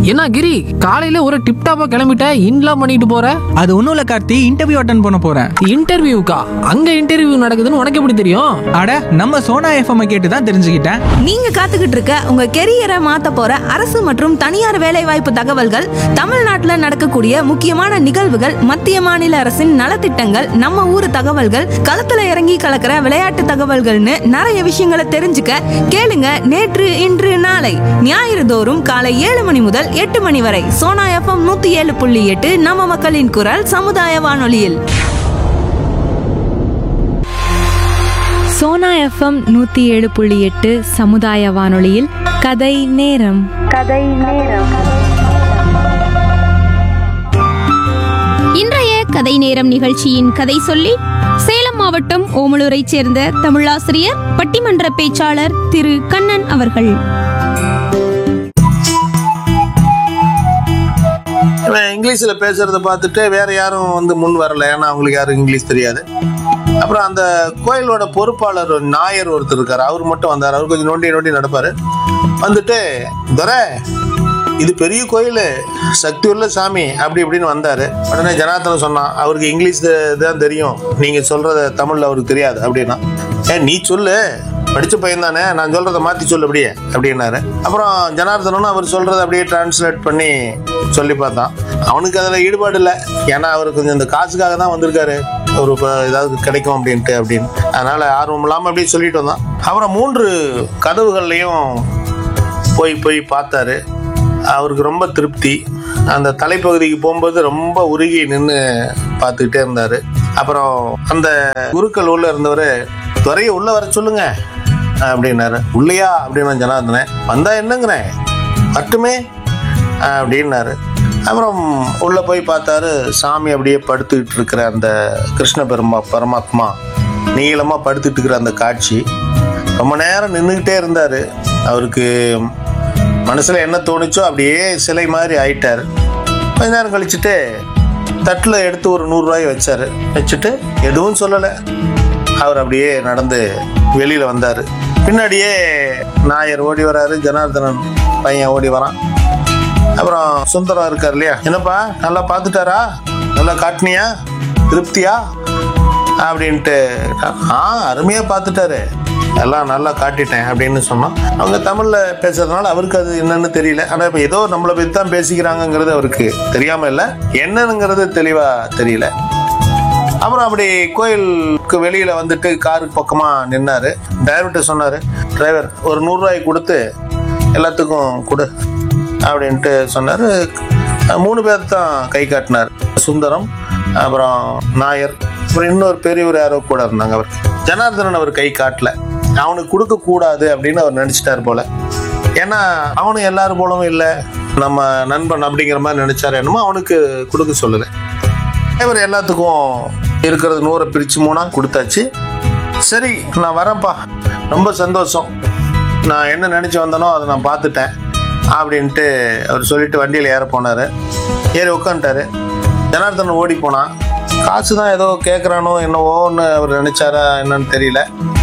என்ன கிரி காலையில ஒரு டிப் டாப்பா கிளம்பிட்ட இன்லாம் பண்ணிட்டு போற அது ஒன்றும் இல்லை கார்த்தி இன்டர்வியூ அட்டன் பண்ண போகிறேன் இன்டர்வியூக்கா அங்க இன்டர்வியூ நடக்குதுன்னு உனக்கு எப்படி தெரியும் அட நம்ம சோனா எஃப்எம் கேட்டு தான் தெரிஞ்சுக்கிட்டேன் நீங்க காத்துக்கிட்டு இருக்க உங்க கெரியரை மாத்த போற அரசு மற்றும் தனியார் வேலைவாய்ப்பு தகவல்கள் தமிழ்நாட்டுல நடக்கக்கூடிய முக்கியமான நிகழ்வுகள் மத்திய மாநில அரசின் நலத்திட்டங்கள் நம்ம ஊர் தகவல்கள் களத்துல இறங்கி கலக்கிற விளையாட்டு தகவல்கள்னு நிறைய விஷயங்களை தெரிஞ்சுக்க கேளுங்க நேற்று இன்று நாளை ஞாயிறு தோறும் காலை ஏழு மணி முதல் எட்டு மணி வரை சோனா எஃப்எம் நூத்தி ஏழு புள்ளி எட்டு நம்ம மக்களின் குரல் சமுதாய வானொலியில் சோனா எஃப்எம் நூற்றி ஏழு புள்ளி எட்டு சமுதாய வானொலியில் கதை நேரம் இன்றைய கதை நேரம் நிகழ்ச்சியின் கதை சொல்லி சேலம் மாவட்டம் ஓமலூரைச் சேர்ந்த தமிழாசிரியர் பட்டிமன்ற பேச்சாளர் திரு கண்ணன் அவர்கள் இவன் இங்கிலீஷ்ல பேசுறத பார்த்துட்டு வேற யாரும் வந்து முன் வரல ஏன்னா அவங்களுக்கு யாரும் இங்கிலீஷ் தெரியாது அப்புறம் அந்த கோயிலோட பொறுப்பாளர் ஒரு நாயர் ஒருத்தர் இருக்காரு அவர் மட்டும் வந்தார் அவர் கொஞ்சம் நோண்டி நோண்டி நடப்பாரு வந்துட்டு துரை இது பெரிய கோயில் சக்தி உள்ள சாமி அப்படி இப்படின்னு வந்தாரு உடனே ஜனார்த்தனம் சொன்னான் அவருக்கு இங்கிலீஷ் த- தான் தெரியும் நீங்க சொல்றத தமிழ்ல அவருக்கு தெரியாது அப்படின்னா ஏ நீ சொல்லு படிச்ச பையன் தானே நான் சொல்றத மாத்தி சொல்லு அப்படியே அப்படின்னாரு அப்புறம் ஜனார்தனும் அவர் சொல்றத அப்படியே டிரான்ஸ்லேட் பண்ணி சொல்லி பார்த்தான் அவனுக்கு அதுல ஈடுபாடு இல்லை ஏன்னா அவர் கொஞ்சம் இந்த காசுக்காக தான் வந்திருக்காரு ஒரு ப- ஏதாவது கிடைக்கும் அப்படின்ட்டு அப்படின்னு அதனால ஆர்வம் இல்லாம அப்படியே சொல்லிட்டு வந்தான் அப்புறம் மூன்று கதவுகள்லையும் போய் போய் பார்த்தாரு அவருக்கு ரொம்ப திருப்தி அந்த தலைப்பகுதிக்கு போகும்போது ரொம்ப உருகி நின்று பார்த்துக்கிட்டே இருந்தார் அப்புறம் அந்த குருக்கள் உள்ள இருந்தவர் துறையை உள்ள வர சொல்லுங்க அப்படின்னாரு உள்ளையா அப்படின்னு ஜனார்தனேன் வந்தா என்னங்கிறேன் மட்டுமே அப்படின்னாரு அப்புறம் உள்ள போய் பார்த்தாரு சாமி அப்படியே படுத்துக்கிட்டு இருக்கிற அந்த கிருஷ்ண பெருமா பரமாத்மா நீளமா படுத்துட்டு இருக்கிற அந்த காட்சி ரொம்ப நேரம் நின்றுக்கிட்டே இருந்தாரு அவருக்கு மனசுல என்ன தோணுச்சோ அப்படியே சிலை மாதிரி ஆயிட்டாரு கொஞ்ச நேரம் கழிச்சுட்டு தட்டில் எடுத்து ஒரு நூறுரூவாய் வச்சாரு வச்சுட்டு எதுவும் சொல்லலை அவர் அப்படியே நடந்து வெளியில வந்தாரு பின்னாடியே நாயர் ஓடி வராரு ஜனார்தனன் பையன் ஓடி வரான் அப்புறம் சுந்தரம் இருக்கார் இல்லையா என்னப்பா நல்லா பார்த்துட்டாரா நல்லா காட்டினியா திருப்தியா அப்படின்ட்டு ஆ அருமையா பார்த்துட்டாரு எல்லாம் நல்லா காட்டிட்டேன் அப்படின்னு சொன்னோம் அவங்க தமிழ்ல பேசுறதுனால அவருக்கு அது என்னன்னு தெரியல ஆனா இப்ப ஏதோ நம்மளை பத்தி தான் பேசிக்கிறாங்கங்கிறது அவருக்கு தெரியாம இல்ல என்னங்கிறது தெளிவா தெரியல அப்புறம் அப்படி கோயிலுக்கு வெளியில வந்துட்டு காருக்கு பக்கமா நின்னாரு டிரைவர்கிட்ட சொன்னாரு டிரைவர் ஒரு நூறுரூவாய் கொடுத்து எல்லாத்துக்கும் கொடு அப்படின்ட்டு சொன்னாரு மூணு பேர் தான் கை காட்டினார் சுந்தரம் அப்புறம் நாயர் அப்புறம் இன்னொரு பெரியவர் யாரோ கூட இருந்தாங்க அவர் ஜனார்தனன் அவர் கை காட்டல அவனுக்கு கொடுக்க கூடாது அப்படின்னு அவர் நினைச்சிட்டாரு போல ஏன்னா அவனும் எல்லாரும் போலவும் இல்லை நம்ம நண்பன் அப்படிங்கிற மாதிரி நினைச்சாரு என்னமோ அவனுக்கு கொடுக்க சொல்லலை இவர் எல்லாத்துக்கும் இருக்கிறது நூறை பிரிச்சு மூணா கொடுத்தாச்சு சரி நான் வரேன்ப்பா ரொம்ப சந்தோஷம் நான் என்ன நினைச்சு வந்தனோ அதை நான் பார்த்துட்டேன் அப்படின்ட்டு அவர் சொல்லிட்டு வண்டியில் ஏற போனாரு ஏறி உட்காந்துட்டாரு ஜனார்தன் ஓடி போனான் காசு தான் ஏதோ கேட்குறானோ என்னவோன்னு அவர் நினைச்சாரா என்னன்னு தெரியல